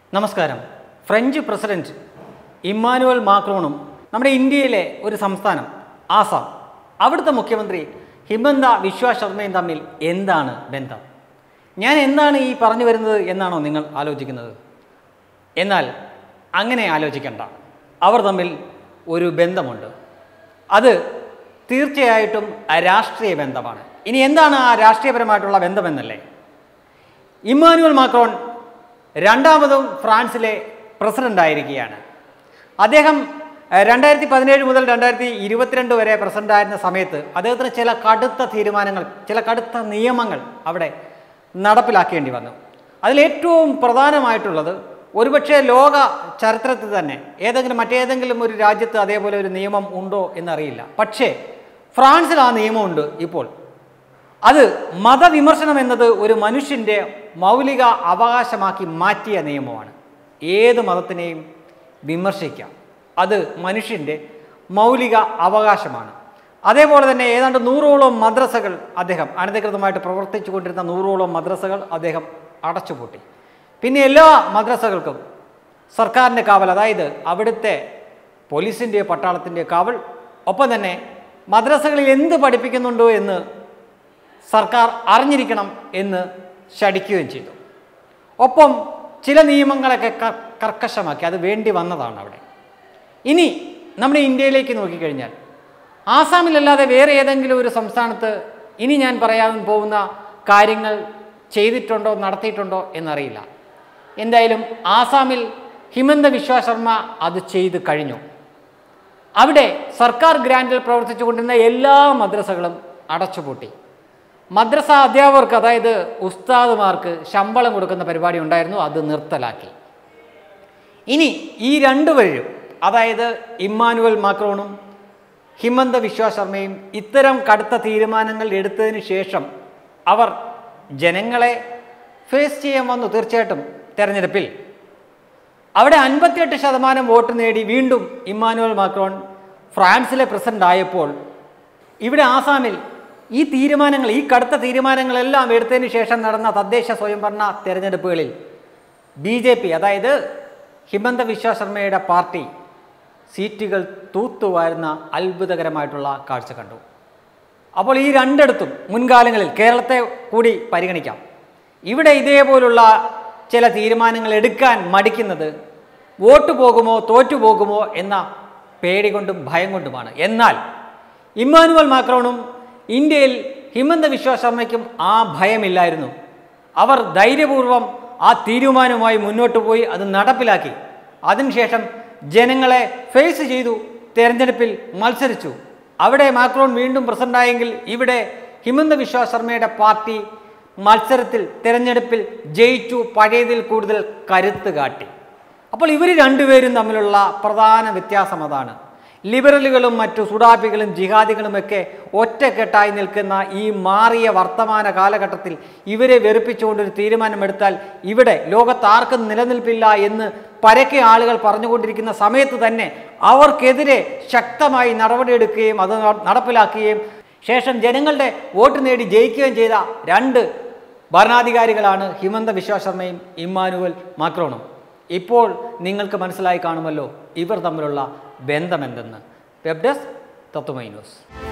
നമസ്കാരം French president Emmanuel മാക്രോണും നമ്മുടെ ഇന്ത്യയിലെ ഒരു സംസ്ഥാനം ആസാം അവിടുത്തെ മുഖ്യമന്ത്രി ഹിമന്ത വിശ്വ ശർമ്മയും തമ്മിൽ എന്താണ് ബന്ധം ഞാൻ എന്താണ് ഈ പറഞ്ഞു വരുന്നത് എന്നാണോ നിങ്ങൾ ആലോചിക്കുന്നത് എന്നാൽ അങ്ങനെ ആലോചിക്കണ്ട അവർ തമ്മിൽ ഒരു ബന്ധമുണ്ട് അത് തീർച്ചയായിട്ടും രാഷ്ട്രീയ ബന്ധമാണ് ഇനി എന്താണ് ആ രാഷ്ട്രീയപരമായിട്ടുള്ള ബന്ധമെന്നല്ലേ ഇമ്മാനുവൽ മാക്രോൺ രണ്ടാമതും ഫ്രാൻസിലെ പ്രസിഡന്റ് ആയിരിക്കുകയാണ് അദ്ദേഹം ഏഹ്, രണ്ടായിരത്തി പതിനേഴ് മുതൽ രണ്ടായിരത്തി ഇരുപത്തിരണ്ട് വരെ പ്രസിഡന്റ് ആയിരുന്ന സമയത്ത് അദ്ദേഹത്തിന് ചില കടുത്ത തീരുമാനങ്ങൾ ചില കടുത്ത നിയമങ്ങൾ അവിടെ നടപ്പിലാക്കേണ്ടി വന്നു അതിലേറ്റവും പ്രധാനമായിട്ടുള്ളത് ഒരുപക്ഷെ ലോക ചരിത്രത്തിൽ തന്നെ ഏതെങ്കിലും മറ്റേതെങ്കിലും ഒരു രാജ്യത്ത് അതേപോലെ ഒരു നിയമം ഉണ്ടോ എന്നറിയില്ല പക്ഷേ ഫ്രാൻസിൽ ആ നിയമമുണ്ട് ഇപ്പോൾ അത് മതവിമർശനം എന്നത് ഒരു മനുഷ്യൻ്റെ മൗലിക അവകാശമാക്കി മാറ്റിയ നിയമമാണ് ഏത് മതത്തിനെയും വിമർശിക്കാം അത് മനുഷ്യൻ്റെ മൗലിക അവകാശമാണ് അതേപോലെ തന്നെ ഏതാണ്ട് നൂറോളം മദ്രസകൾ അദ്ദേഹം അനധികൃതമായിട്ട് പ്രവർത്തിച്ചു കൊണ്ടിരുന്ന നൂറോളം മദ്രസകൾ അദ്ദേഹം അടച്ചുപൂട്ടി പിന്നെ എല്ലാ മദ്രസകൾക്കും സർക്കാരിൻ്റെ കാവൽ അതായത് അവിടുത്തെ പോലീസിൻ്റെ പട്ടാളത്തിൻ്റെ കാവൽ ഒപ്പം തന്നെ മദ്രസകളിൽ എന്ത് പഠിപ്പിക്കുന്നുണ്ടോ എന്ന് സർക്കാർ അറിഞ്ഞിരിക്കണം എന്ന് ശടിക്കുകയും ചെയ്തു ഒപ്പം ചില നിയമങ്ങളൊക്കെ ക- കർക്കശമാക്കി അത് വേണ്ടി വന്നതാണ് അവിടെ ഇനി നമ്മുടെ ഇന്ത്യയിലേക്ക് നോക്കിക്കഴിഞ്ഞാൽ ആസാമിലല്ലാതെ വേറെ ഏതെങ്കിലും ഒരു സംസ്ഥാനത്ത് ഇനി ഞാൻ പറയാൻ പോകുന്ന കാര്യങ്ങൾ ചെയ്തിട്ടുണ്ടോ നടത്തിയിട്ടുണ്ടോ എന്നറിയില്ല എന്തായാലും ആസാമിൽ ഹിമന്ത വിശ്വ ശർമ്മ അത് ചെയ്ത് കഴിഞ്ഞു അവിടെ സർക്കാർ ഗ്രാൻഡിൽ പ്രവർത്തിച്ചു കൊണ്ടിരുന്ന എല്ലാ മദ്രസകളും അടച്ചുപൂട്ടി മദ്രസ അധ്യാപകർക്ക് അതായത് ഉസ്താദുമാർക്ക് ശമ്പളം കൊടുക്കുന്ന പരിപാടി ഉണ്ടായിരുന്നു അത് നിർത്തലാക്കി ഇനി ഈ രണ്ടുപേരും അതായത് ഇമ്മാനുവൽ മാക്രോണും ഹിമന്ത വിശ്വ ശർമ്മയും ഇത്തരം കടുത്ത തീരുമാനങ്ങൾ എടുത്തതിന് ശേഷം അവർ ജനങ്ങളെ ഫേസ് ചെയ്യാൻ വന്നു തീർച്ചയായിട്ടും തെരഞ്ഞെടുപ്പിൽ അവിടെ അൻപത്തിയെട്ട് ശതമാനം വോട്ട് നേടി വീണ്ടും ഇമ്മാനുവൽ മാക്രോൺ ഫ്രാൻസിലെ പ്രസിഡന്റ് ആയപ്പോൾ ഇവിടെ ആസാമിൽ ഈ തീരുമാനങ്ങൾ ഈ കടുത്ത തീരുമാനങ്ങളെല്ലാം എടുത്തതിന് ശേഷം നടന്ന തദ്ദേശ സ്വയംഭരണ തെരഞ്ഞെടുപ്പുകളിൽ ബി ജെ പി അതായത് ഹിമന്ത വിശ്വ ശർമ്മയുടെ പാർട്ടി സീറ്റുകൾ തൂത്തുവാരുന്ന അത്ഭുതകരമായിട്ടുള്ള കാഴ്ച കണ്ടു അപ്പോൾ ഈ രണ്ടിടത്തും മുൻകാലങ്ങളിൽ കേരളത്തെ കൂടി പരിഗണിക്കാം ഇവിടെ ഇതേപോലുള്ള ചില തീരുമാനങ്ങൾ എടുക്കാൻ മടിക്കുന്നത് വോട്ട് പോകുമോ തോറ്റു പോകുമോ എന്ന പേടി കൊണ്ടും ഭയം കൊണ്ടുമാണ് എന്നാൽ ഇമ്മാനുവൽ മാക്രോണും ഇന്ത്യയിൽ ഹിമന്ത വിശ്വ ശർമ്മയ്ക്കും ആ ഭയമില്ലായിരുന്നു അവർ ധൈര്യപൂർവ്വം ആ തീരുമാനവുമായി മുന്നോട്ട് പോയി അത് നടപ്പിലാക്കി അതിനുശേഷം ജനങ്ങളെ ഫേസ് ചെയ്തു തെരഞ്ഞെടുപ്പിൽ മത്സരിച്ചു അവിടെ മാക്രോൺ വീണ്ടും പ്രസിഡന്റായെങ്കിൽ ഇവിടെ ഹിമന്ത വിശ്വ ശർമ്മയുടെ പാർട്ടി മത്സരത്തിൽ തിരഞ്ഞെടുപ്പിൽ ജയിച്ചു പഴയതിൽ കൂടുതൽ കരുത്ത് കാട്ടി അപ്പോൾ ഇവർ രണ്ടുപേരും തമ്മിലുള്ള പ്രധാന വ്യത്യാസം അതാണ് ലിബറലുകളും മറ്റു സുഡാപ്പികളും ജിഹാദികളുമൊക്കെ ഒറ്റക്കെട്ടായി നിൽക്കുന്ന ഈ മാറിയ വർത്തമാന കാലഘട്ടത്തിൽ ഇവരെ വെറുപ്പിച്ചുകൊണ്ടൊരു തീരുമാനമെടുത്താൽ ഇവിടെ ലോകത്ത് ആർക്കും നിലനിൽപ്പില്ല എന്ന് പരക്കെ ആളുകൾ പറഞ്ഞുകൊണ്ടിരിക്കുന്ന സമയത്ത് തന്നെ അവർക്കെതിരെ ശക്തമായി നടപടിയെടുക്കുകയും അത് ന- നടപ്പിലാക്കുകയും ശേഷം ജനങ്ങളുടെ വോട്ട് നേടി ജയിക്കുകയും ചെയ്ത രണ്ട് ഭരണാധികാരികളാണ് ഹിമന്ത വിശ്വ ശർമ്മയും ഇമ്മാനുവൽ മാക്രോണും ഇപ്പോൾ നിങ്ങൾക്ക് മനസ്സിലായി കാണുമല്ലോ ഇവർ തമ്മിലുള്ള ബന്ധമെന്തെന്ന് വെബ് ഡെസ്ക് തത്വമൈ ന്യൂസ്